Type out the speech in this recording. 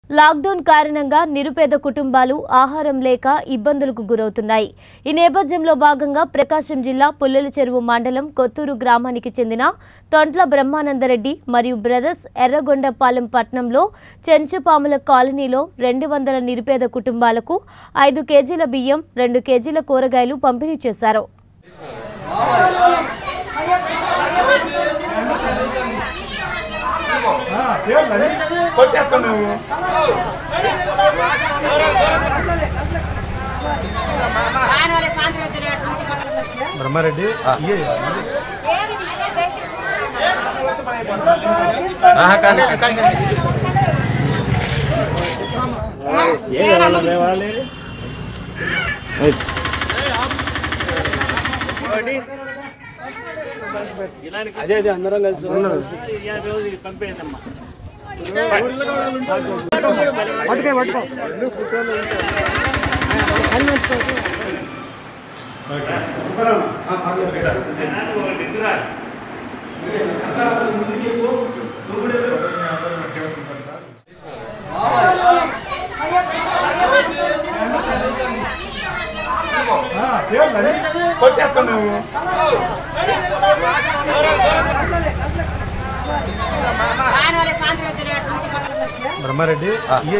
lockdown కారణంగా నిరుపేద కుటుంబాలు ఆహారం లేక ఇబ్బందులకు గురవుతున్నాయి ఈ నేపథ్యంలో భాగంగా ప్రకాశం జిల్లా పుల్లెల చెరువు మండలం కొత్తూరు గ్రామానికి చెందిన తొంట్ల బ్రహ్మానందరెడ్డి మరియు బ్రదర్స్ ఎర్రగొండపాలెం పట్టణంలో చెంచుపాముల కాలనీలో రెండు వందల నిరుపేద కుటుంబాలకు ఐదు కేజీల బియ్యం రెండు కేజీల కూరగాయలు పంపిణీ చేశారు కొట్టేస్తాను నువ్వు దానివల్ల సాయంత్రం తెలియదు బ్రహ్మారెడ్డి ఇయ్యే అదే అదే అందరం కలిసి కొట్టేస్తాను నువ్వు దానివల్ల సాయంత్రం తెలియదు బ్రహ్మారెడ్డి ఇయ్యే